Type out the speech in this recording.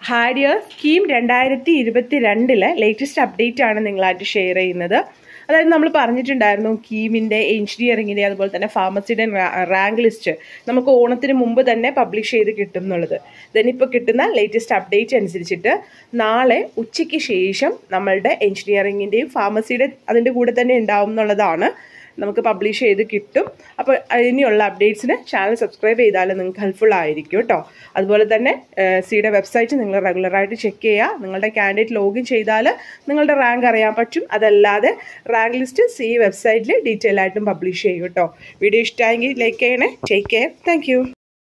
Harrier scheme രണ്ടായിരത്തി ഇരുപത്തി രണ്ടിലെ ലേറ്റസ്റ്റ് അപ്ഡേറ്റ് ആണ് നിങ്ങളായിട്ട് ഷെയർ ചെയ്യുന്നത് അതായത് നമ്മൾ പറഞ്ഞിട്ടുണ്ടായിരുന്നു കീമിൻ്റെ എഞ്ചിനീയറിങ്ങിൻ്റെ അതുപോലെ തന്നെ ഫാർമസിയുടെ റാങ്ക് ലിസ്റ്റ് നമുക്ക് ഓണത്തിന് മുമ്പ് തന്നെ പബ്ലിഷ് ചെയ്ത് കിട്ടും എന്നുള്ളത് ദെൻ ഇപ്പോൾ കിട്ടുന്ന ലേറ്റസ്റ്റ് അപ്ഡേറ്റ് അനുസരിച്ചിട്ട് നാളെ ഉച്ചയ്ക്ക് ശേഷം നമ്മളുടെ എഞ്ചിനീയറിങ്ങിൻ്റെയും ഫാർമസിയുടെ അതിൻ്റെ കൂടെ തന്നെ ഉണ്ടാവും എന്നുള്ളതാണ് നമുക്ക് പബ്ലിഷ് ചെയ്ത് കിട്ടും അപ്പോൾ ഇനിയുള്ള അപ്ഡേറ്റ്സിന് ചാനൽ സബ്സ്ക്രൈബ് ചെയ്താൽ നിങ്ങൾക്ക് ഹെൽപ്ഫുൾ ആയിരിക്കും കേട്ടോ അതുപോലെ തന്നെ സിയുടെ വെബ്സൈറ്റ് നിങ്ങൾ റെഗുലറായിട്ട് ചെക്ക് ചെയ്യുക നിങ്ങളുടെ കാൻഡിഡേറ്റ് ലോഗിൻ ചെയ്താൽ നിങ്ങളുടെ റാങ്ക് അറിയാൻ പറ്റും അതല്ലാതെ റാങ്ക് ലിസ്റ്റ് സി വെബ്സൈറ്റിൽ ഡീറ്റെയിൽ ആയിട്ടും പബ്ലിഷ് ചെയ്യും കേട്ടോ വീഡിയോ ഇഷ്ടമായെങ്കിൽ ലൈക്ക് ചെയ്യണേ ടേക്ക് കെയർ താങ്ക്